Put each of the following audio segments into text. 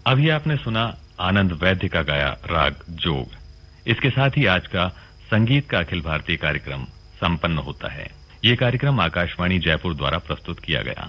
अभी आपने सुना आनंद वैद्य का गाया राग जोग इसके साथ ही आज का संगीत का अखिल भारतीय कार्यक्रम संपन्न होता है ये कार्यक्रम आकाशवाणी जयपुर द्वारा प्रस्तुत किया गया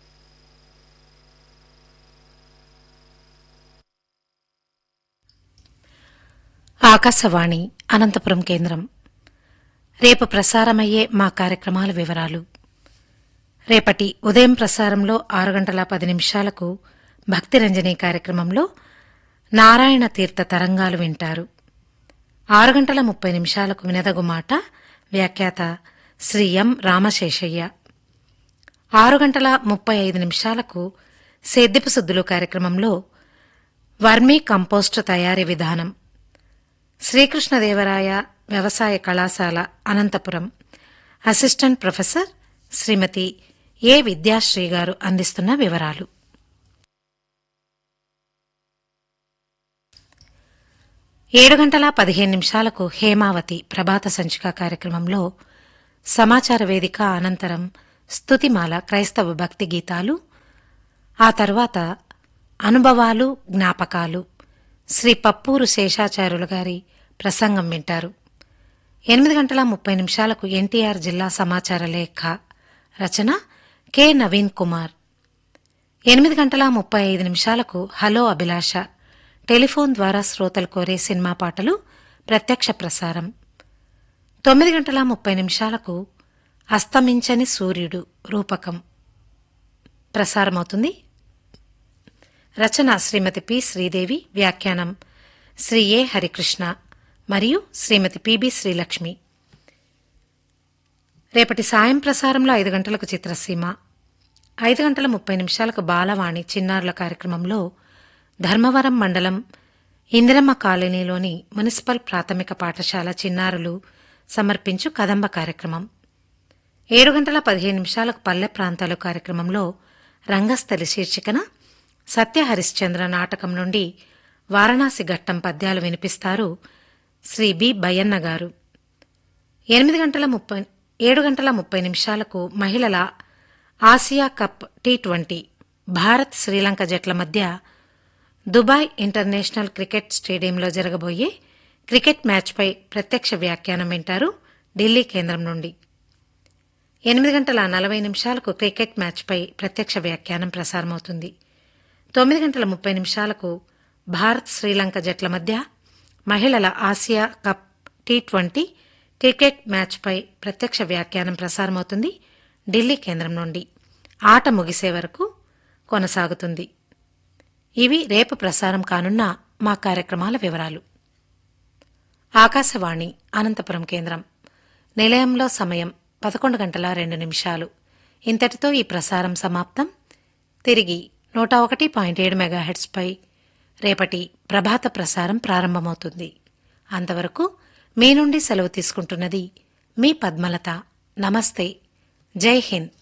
ఆకాశవాణి అనంతపురం కేంద్రం రేపు ప్రసారమయ్యే మా కార్యక్రమాల వివరాలు రేపటి ఉదయం ప్రసారంలో ఆరు గంటల పది నిమిషాలకు భక్తిరంజని కార్యక్రమంలో నారాయణ తీర్థ తరంగాలు వింటారు ఆరు గంటల ముప్పై నిమిషాలకు వినదగు మాట వ్యాఖ్యాత శ్రీ ఎం రామశేషయ్య ఆరు గంటల ముప్పై ఐదు నిమిషాలకు సేద్యపు సుద్దులు కార్యక్రమంలో వర్మీ కంపోస్ట్ తయారీ విధానం శ్రీకృష్ణదేవరాయ వ్యవసాయ కళాశాల Anantapuram assistant professor Shrimati A Vidyasri garu అందిస్తున్న వివరాలు ఏడు గంటల పదిహేను నిమిషాలకు హేమావతి ప్రభాత సంచిక కార్యక్రమంలో సమాచార వేదిక అనంతరం స్తుతిమాల క్రైస్తవ భక్తి గీతాలు ఆ తర్వాత అనుభవాలు జ్ఞాపకాలు శ్రీ పప్పూరు శేషాచార్యులు గారి ప్రసంగం వింటారు ఎనిమిది గంటల ముప్పై నిమిషాలకు ఎన్టీఆర్ జిల్లా సమాచార లేఖ రచన కె నవీన్ కుమార్ ఎనిమిది గంటల ముప్పై ఐదు నిమిషాలకు హలో అభిలాష టెలిఫోన్ ద్వారా శ్రోతలు కోరే సినిమా పాటలు ప్రత్యక్ష ప్రసారం తొమ్మిది గంటల ముప్పై నిమిషాలకు అస్తమించని సూర్యుడు రూపకం ప్రసారమవుతుంది రచన శ్రీమతి పి శ్రీదేవి వ్యాఖ్యానం శ్రీ ఏ హరికృష్ణ మరియు శ్రీమతి పిబి శ్రీలక్ష్మి రేపటి సాయం ప్రసారంలో ఐదు గంటలకు చిత్రసీమ ఐదు గంటల ముప్పై నిమిషాలకు బాలవాణి చిన్నారుల కార్యక్రమంలో ధర్మవరం మండలం ఇందిరమ్మ కాలనీలోని మున్సిపల్ ప్రాథమిక పాఠశాల చిన్నారులు సమర్పించు కదంబ కార్యక్రమం ఏడు గంటల పదిహేను నిమిషాలకు పల్లె ప్రాంతాలు కార్యక్రమంలో రంగస్థలి శీర్షికన సత్య హరిశ్చంద్ర నాటకం నుండి వారణాసి ఘట్టం పద్యాలు వినిపిస్తారు శ్రీ బి బయ్యన్న గారు ఎనిమిది గంటల ముప్పై ఏడు గంటల ముప్పై నిమిషాలకు మహిళల Asia cup T twenty Bharat Sri Lanka జట్ల మధ్య దుబాయ్ ఇంటర్నేషనల్ క్రికెట్ స్టేడియంలో జరగబోయే క్రికెట్ మ్యాచ్పై ప్రత్యక్ష వ్యాఖ్యానం వింటారు ఢిల్లీ కేంద్రం నుండి ఎనిమిది గంటల నలభై నిమిషాలకు క్రికెట్ మ్యాచ్పై ప్రత్యక్ష వ్యాఖ్యానం ప్రసారమవుతుంది తొమ్మిది గంటల ముప్పై నిమిషాలకు భారత్ శ్రీలంక జట్ల మధ్య మహిళల Asia cup T twenty cricket మ్యాచ్పై ప్రత్యక్ష వ్యాఖ్యానం ప్రసారమవుతుంది ఢిల్లీ కేంద్రం నుండి ఆట ముగిసే వరకు కొనసాగుతుంది ఇవి రేపు ప్రసారం కానున్న మా కార్యక్రమాల వివరాలు ఆకాశవాణి అనంతపురం కేంద్రం నిలయంలో సమయం పదకొండు గంటల రెండు నిమిషాలు ఇంతటితో ఈ ప్రసారం సమాప్తం తిరిగి నూట ఒకటి పాయింట్ ఏడు మెగాహెట్స్పై రేపటి ప్రభాత ప్రసారం ప్రారంభమవుతుంది అంతవరకు మీ నుండి సెలవు తీసుకుంటున్నది మీ పద్మలత నమస్తే జై హింద్